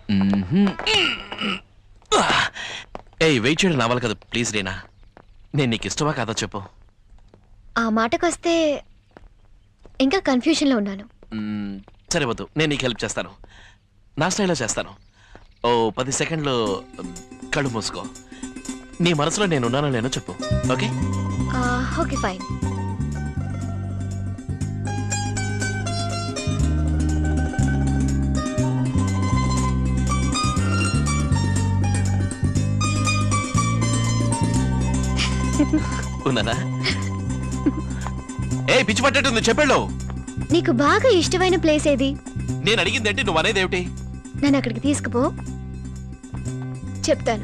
ఏయ్ వెయిట్ చేయడం నావాలి కదా ప్లీజ్ రీనా నేను నీకు ఇష్టమా కాదా చెప్పు ఆ మాటకొస్తే ఇంకా కన్ఫ్యూషన్లో ఉన్నాను మ్మ్, సరే వద్దు నేను నీకు హెల్ప్ చేస్తాను నా స్టైల్లో చేస్తాను ఓ పది సెకండ్లు మ్, కళ్ళు మూసుకో నీ మనసులో నేను ఉన్నానో లేనో చెప్పు ఓకే ఆ, ఓకే ఫైన్ ఉన్నానా ఏ పిచ్చి పట్టేటుంది చెప్పాడు నీకు బాగా ఇష్టమైన ప్లేస్ ఏది నేను అడిగింది ఏంటి నువ్వు అనేది ఏమిటి నన్ను అక్కడికి తీసుకుపో చెప్తాను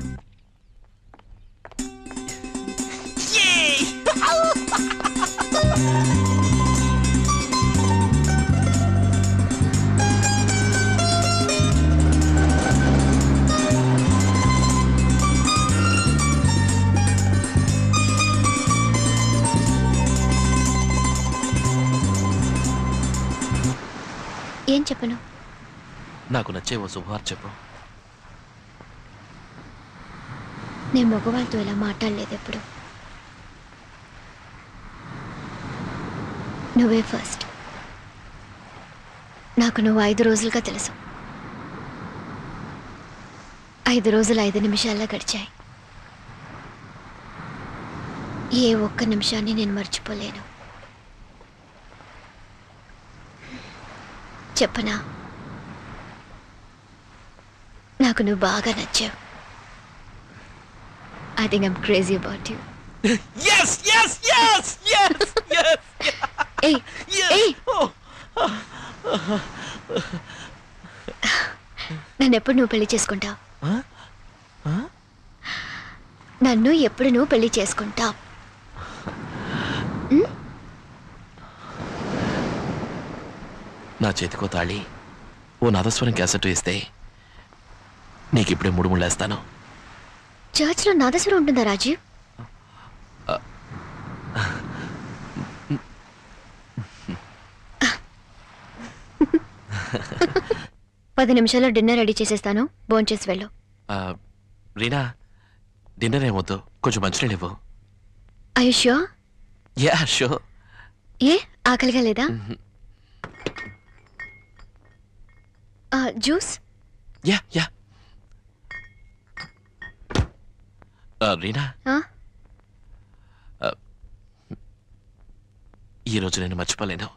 ఏం చెప్పను నాకు నచ్చే ఓ శుభవార్ చెప్పు నేను మగవాళ్ళతో ఇలా మాట్లాడలేదు ఎప్పుడు నువ్వే ఫస్ట్ నాకు నువ్వు ఐదు రోజులుగా తెలుసు ఐదు రోజులు ఐదు నిమిషాల్లో గడిచాయి ఏ ఒక్క నిమిషాన్ని నేను మర్చిపోలేను చెప్పనా నాకు నువ్వు బాగా నచ్చావు I think I'm crazy about you yes yes yes yes yes ఏయ్ ఏయ్ నన్ను ఎప్పుడు నువ్వు పెళ్లి చేసుకుంటావు నన్ను ఎప్పుడు నువ్వు పెళ్లి చేసుకుంటావు నా చేతికో తాళి ఓ నాదస్వరం క్యాసెట్ ఇస్తే నీకు ఇప్పుడే మూడు ముళ్ళేస్తాను చర్చ్లో నాదస్వరం ఉంటుందా రాజీవ్ పది నిమిషాల్లో డిన్నర్ రెడీ చేసేస్తాను భోంచేసి వెళ్ళు ఆ, రీనా డిన్నర్ ఏమొద్దు కొంచెం మంచినీళ్ళు ఇవ్వు ఆయుష్యో యా షో ఏ ఆకలిగా లేదా ఆ, జ్యూస్ యా యా ఆ, రీనా ఆ? ఈ రోజు నేను మర్చిపోలేను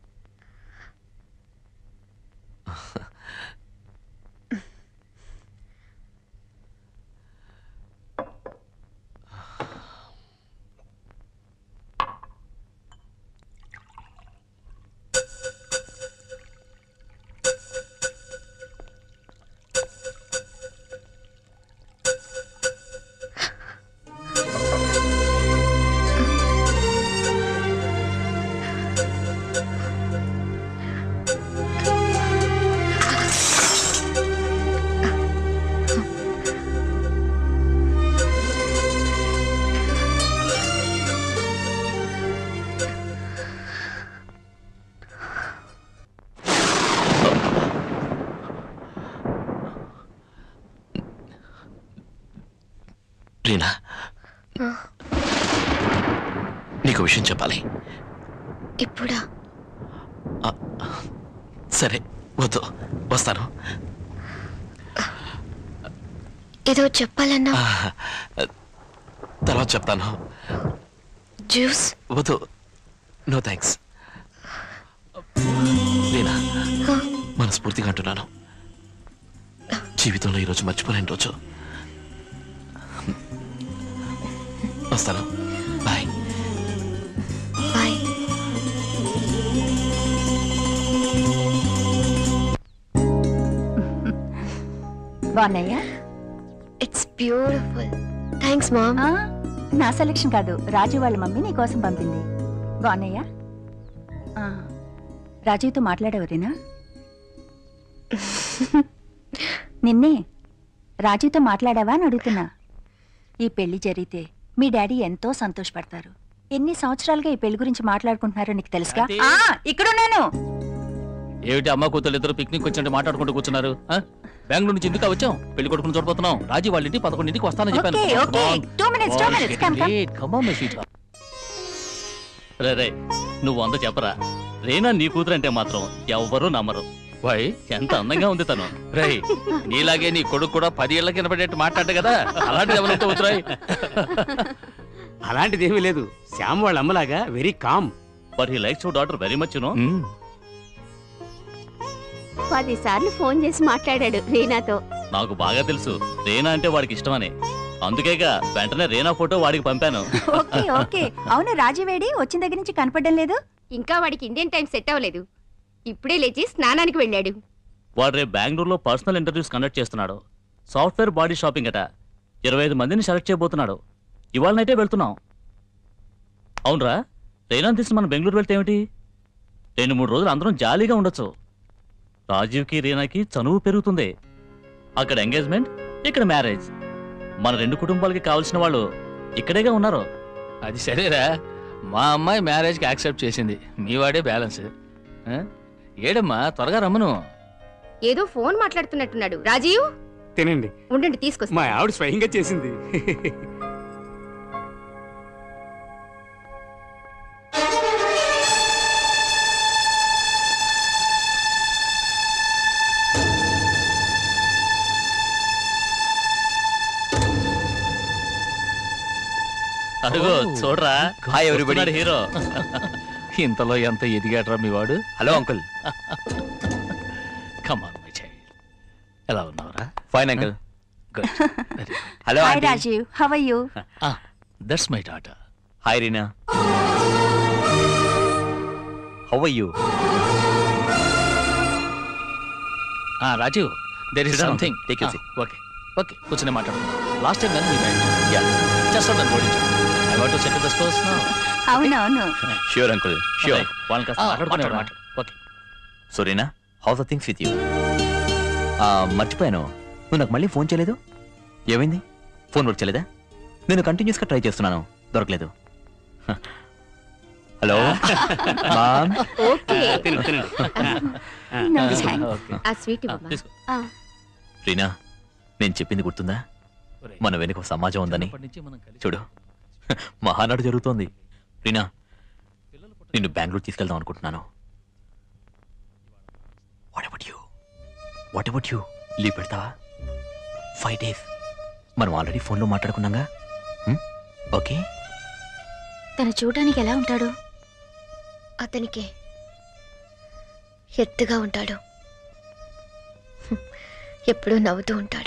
రీనా నీకు విషయం చెప్పాలి ఇప్పుడా సరే వద్దు వస్తాను ఏదో చెప్పాలన్నా ఆ, తర్వాత చెప్తాను జ్యూస్ వద్దు నో థ్యాంక్స్ రీనా హ? మనస్ఫూర్తిగా అంటున్నాను జీవితంలో ఈరోజు మర్చిపోలేని రోజు వస్తాను బాయ్ బాయ్ బాగున్నాయా ఇట్స్ బ్యూటిఫుల్ థ్యాంక్స్ మామ్ ఆ, నా సెలక్షన్ కాదు రాజు వాళ్ళ మమ్మీ నీ కోసం పంపింది బాగున్నాయా ఆ, రాజుతో మాట్లాడేవరేనా నిన్నే రాజుతో మాట్లాడావా అని అడుగుతున్నా ఈ పెళ్లి జరిగితే మీ డాడీ ఎంతో సంతోషపడతారు ఎన్ని సంవత్సరాలుగా ఈ పెళ్లి గురించి మాట్లాడుకుంటున్నారో నీకు తెలుసుగా ఆంటీ. ఆ, ఇక్కడున్నాను ఏమిటి అమ్మ కూతురు ఇద్దరు పిక్నిక్ వచ్చినట్టు మాట్లాడుకుంటూ కూర్చున్నారు ఆ? బెంగళూరు నుంచి ఎందుకు వచ్చాం పెళ్లి కొడుకుని చూడబోతున్నాం రాజీ వాళ్ళ ఇంటి పదకొండింటికి వస్తానని చెప్పాను okay okay two minutes two minutes come come రే రే నువ్వు వంద చెప్పరా రేనా నీ కూతురు అంటే మాత్రం ఎవ్వరూ నమ్మరు వై ఎంత అందంగా ఉంది తను రేయ్ నీలాగే నీ కొడుకు కూడా పది ఏళ్ళ కింద పడేట్టు మాట్లాడు కదా అలాంటిది ఎవరైతే అవుతురాయి అలాంటిది ఏమీ లేదు శ్యామ్ వాళ్ళ అమ్మలాగా very calm but he likes your daughter very much no పది సార్లు ఫోన్ చేసి మాట్లాడాడు రీనాతో నాకు బాగా తెలుసు రేనా అంటే వాడికి ఇష్టమని అందుకేగా వెంటనే రేనా ఫోటో వాడికి పంపాను ఓకే ఓకే అవును రాజీవేడి వచ్చిన దగ్గర నుంచి కనపడడం లేదు ఇంకా వాడికి ఇండియన్ టైం సెట్ అవ్వలేదు ఇప్పుడే లేచి స్నానానికి వెళ్ళాడు వాడు రేపు బెంగళూరులో పర్సనల్ ఇంటర్వ్యూస్ కండక్ట్ చేస్తున్నాడు సాఫ్ట్వేర్ బాడీ షాపింగ్ అట ఇరవై ఐదు మందిని సెలెక్ట్ చేయబోతున్నాడు ఇవాళ నైటే వెళ్తున్నాం అవునరా రేనాన్ తీసి మనం బెంగళూరు వెళ్తే ఏమిటి రెండు మూడు రోజులు అందరం జాలీగా ఉండొచ్చు రాజీవ్కి రీనాకి చనువు పెరుగుతుంది అక్కడ ఎంగేజ్మెంట్ ఇక్కడ మ్యారేజ్ మన రెండు కుటుంబాలకి కావాల్సిన వాళ్ళు ఇక్కడేగా ఉన్నారు అది సరేరా మా అమ్మాయి మ్యారేజ్కి యాక్సెప్ట్ చేసింది మీ వాడే బ్యాలెన్స్ ఆ? ఏడమ్మా త్వరగా రమ్మను ఏదో ఫోన్ మాట్లాడుతున్నట్టున్నాడు రాజీవ్ తినండి ఉండండి తీసుకొస్తా మా ఆవిడ స్వయంగా చేసింది అడుగు చూడరా హాయ్ ఎవ్రీబడి వస్తున్నాడు హీరో ఇంతలో ఎంత ఎదిగాడ్రా మీ వాడు hello uncle come on my child ఎలా ఉన్నావురా fine uncle good hello hi Rajiv how are you that's my daughter hi Reena how are you ఆ Rajiv there is Sit down, something take your seat. Okay okay కూర్చునే మాట్లాడుకుందాం లాస్ట్ టైం కానీ మీ bank yeah just out ఓడించు I want to set the stores now అవునవును sure uncle sure వాళ్ళని కాస్త మాట్లాడుకునేవరా? Okay so Reena how the things with you మర్చిపోయాను నువ్వు నాకు మళ్ళీ ఫోన్ చేయలేదు ఏమైంది ఫోన్ వర్క్ చేయలేదా నేను కంటిన్యూస్గా ట్రై చేస్తున్నాను దొరకలేదు హలో మామ్ ఓకే తిను తినండి No thanks. ఓకే ఆ స్వీట్ ఆ, ఇవ్వమ్మా తీసుకో రీనా నేను చెప్పింది గుర్తుందా ఒరేయ్, మన వెనుక ఒక సమాజం ఉందని చిన్నప్పటి నుంచి మనం కలిసి చూడు మహానాడు జరుగుతోంది రీనా నిన్ను బెంగళూరు తీసుకెళ్దాం అనుకుంటున్నాను what about you what about you leave పెడతావా ఫైవ్ డేస్ మనం ఆల్రెడీ ఫోన్లో మాట్లాడుకున్నాగా ఓకే తను చూడడానికి ఎలా ఉంటాడు అతనికి ఎత్తుగా ఉంటాడు హ్మ్. ఎప్పుడూ నవ్వుతూ ఉంటాడు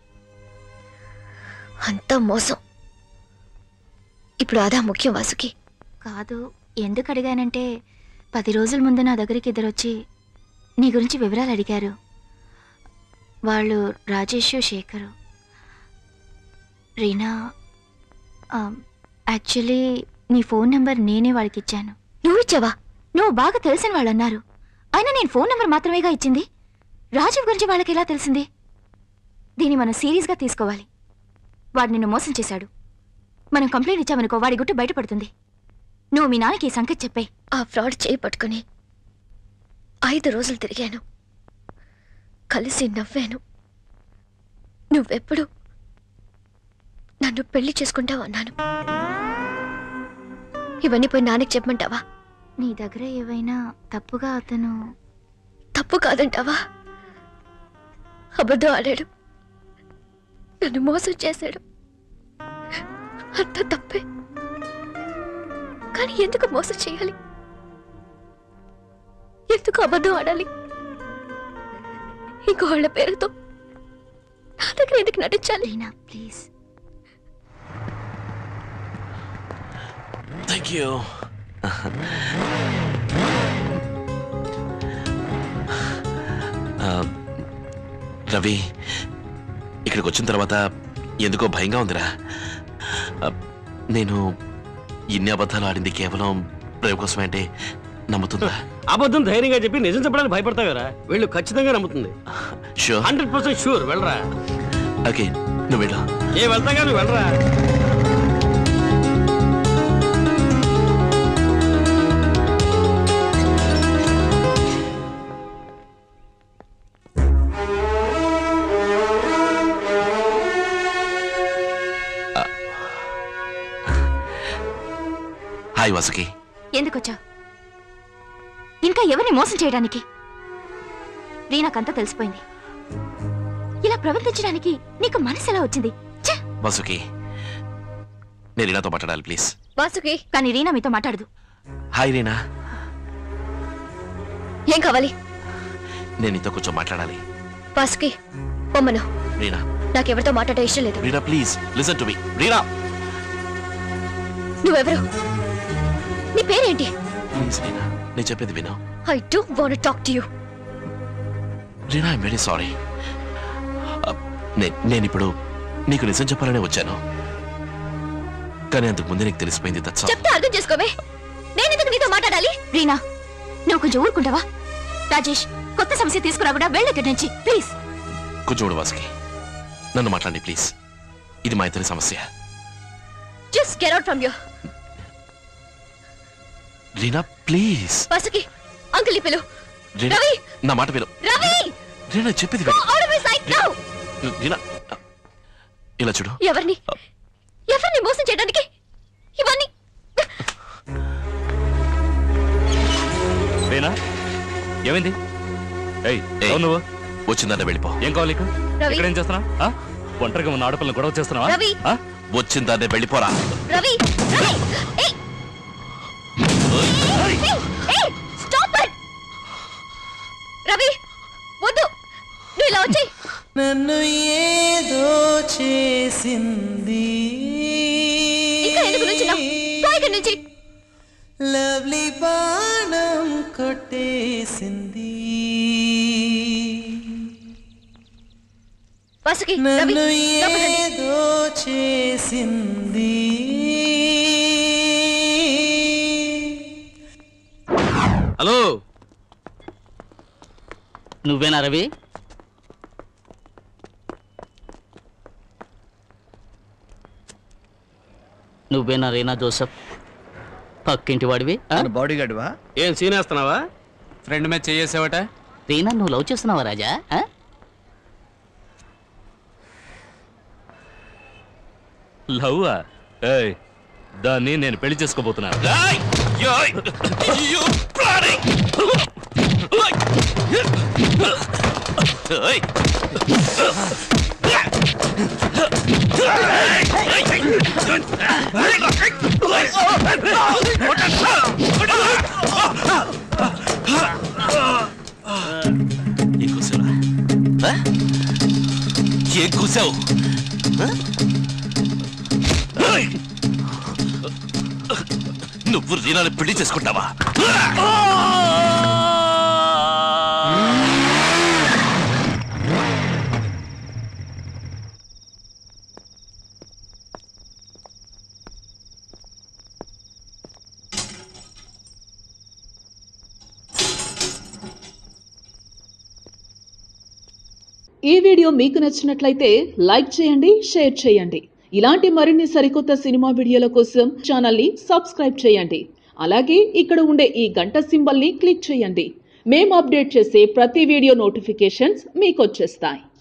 అంతా మోసం ఇప్పుడు అదా ముఖ్యం వాసుకి కాదు ఎందుకు అడిగానంటే పది రోజుల ముందు నా దగ్గరికి ఇద్దరు వచ్చి నీ గురించి వివరాలు అడిగారు వాళ్ళు రాజేష్ శేఖరు రీనా యాక్చువల్లీ నీ ఫోన్ నెంబర్ నేనే వాళ్ళకి ఇచ్చాను నువ్వు ఇచ్చావా నువ్వు బాగా తెలిసిన వాళ్ళు అన్నారు అయినా నేను ఫోన్ నెంబర్ మాత్రమేగా ఇచ్చింది రాజీవ్ గురించి వాళ్ళకి ఎలా తెలిసింది దీన్ని మనం సీరియస్గా తీసుకోవాలి వాడు నిన్ను మోసం చేశాడు మనం కంప్లైంట్ ఇచ్చామనుకో వాడి గుట్టు బయటపడుతుంది నువ్వు మీ నాన్నకి ఈ సంగతి చెప్పే ఆ ఫ్రాడ్ చేయి పట్టుకుని ఐదు రోజులు తిరిగాను కలిసి నవ్వాను నువ్వెప్పుడు నన్ను పెళ్లి చేసుకుంటావు అన్నాను ఇవన్నీ పోయి నాన్నకి చెప్పమంటావా నీ దగ్గర ఏవైనా తప్పుగా అతను తప్పు కాదంటావా అబద్ధం ఆడాడు నన్ను మోసం చేశాడు అంత తప్పే కానీ ఎందుకు మోసం చేయాలి ఎందుకు అబద్ధం ఆడాలి ఇంకోళ్ళ పేరుతో నా దగ్గర ఎందుకు నటించాలి Reena please thank you Ravi ఇక్కడికి వచ్చిన తర్వాత ఎందుకో భయంగా ఉందిరా ఆ, నేను ఇన్ని అబద్ధాలు ఆడింది కేవలం ప్రేమ కోసమే అంటే నమ్ముతుందా అబద్ధం ధైర్యంగా చెప్పి నిజం చెప్పడానికి భయపడతావురా వీళ్ళు ఖచ్చితంగా నమ్ముతుంది షూర్ హండ్రెడ్ పర్సెంట్ షూర్ వెళ్ళరా ఓకే నువ్వు వెళ్ళు ఏ వెళ్తాగా నువ్వు వెళ్ళరా హాయ్ వాసుకి ఎందుకొచ్చా ఇంకా ఎవరిని మోసం చేయడానికి రీనాకంతా తెలిసిపోయింది ఇలా ప్రవర్తించడానికి నీకు మనసు ఎలా వచ్చింది ఛ! వాసుకి నేను రీనాతో మాట్లాడాలి ప్లీజ్ వాసుకి కానీ రీనా మీతో మాట్లాడదు హాయ్ రీనా ఏం కావాలి నేను నీతో కొంచెం మాట్లాడాలి వాసుకి పొమ్మను రీనా నాకెవరితో మాట్లాడే ఇష్టం లేదు Reena please listen to me Reena నువ్వెవరు నీ పేరేంటి ప్లీజ్ రీనా నేను చెప్పేది విను I do want talk to you Reena I'm very sorry నేను ఇప్పుడు నీకు నిజం చెప్పాలనే వచ్చాను కానీ అంతకు ముందే నీకు తెలిసిపోయింది దట్స్ చెప్తే అర్థం చేసుకోవే నేను ఎందుకు నీతో మాట్లాడాలి రీనా నువ్వు కొంచెం ఊరుకుంటావా రాజేష్ కొత్త సమస్య తీసుకురాకుండా వెళ్ళు ఇక్కడి నుంచి ప్లీజ్ కొంచెం ఉండు వాసుకి నన్ను మాట్లాడి ప్లీజ్ ఇది మా ఇద్దరి సమస్య just get out from you Reena please Vasuki uncle పిలు రీనా రవి! నా మాట విను రవి రీనా చెప్పేది గో విను out of my sight now Reena ఇలా చూడు ఎవరిని ఎవరిని మోసం చేయడానికి ఇవన్నీ రేనా ఏమైంది ఏయ్ ఏయ్. ఎవరు నువ్వు వచ్చిందంటే వెళ్ళిపో ఏం కావాలి నీకు? రవి. ఇక్కడ ఏం చేస్తున్నా ఒంటరిగా ఉన్న ఆడపిల్లని గొడవ చేస్తున్నావా రవి. ఆ? వచ్చిందంటే వెళ్ళిపోరా రవి రవి ఏయ్ ఏయ్ స్టాప్ ఇట్ రవి వద్దు నువ్వు ఇలా వచ్చి నన్ను ఏదో చేసింది ఇంకా ఎందుకు నుంచున్నావు పో ఇక్కడి నుంచి లవ్లీ బాణం కొట్టేసింది వాసుకి రవి నన్ను లోపలికి రండి. ఏదో చేసింది హలో నువ్వేనా రవి నువ్వేనా రీనా జోసెఫ్ పక్కింటి వాడివి ఆ? బాడీ గార్డ్వా ఏం సీన్ వేస్తున్నావా ఫ్రెండ్ మీద చేసావట రీనా నువ్వు లవ్ చేస్తున్నావా రాజా ఆ? లవ్వా ఏయ్ దాన్ని నేను పెళ్లి చేసుకోబోతున్నాను ఏం కూసావురా? ఆ? ఏం కూసావు ఆ? నువ్వు రీనాని పెళ్లి చేసుకుంటావా ఈ వీడియో మీకు నచ్చినట్లయితే లైక్ చేయండి షేర్ చేయండి ఇలాంటి మరిన్ని సరికొత్త సినిమా వీడియోల కోసం ఛానల్ని సబ్స్క్రైబ్ చేయండి అలాగే ఇక్కడ ఉండే ఈ గంట సింబల్ని క్లిక్ చేయండి మేము అప్డేట్ చేసే ప్రతి వీడియో నోటిఫికేషన్స్ మీకు వచ్చేస్తాయి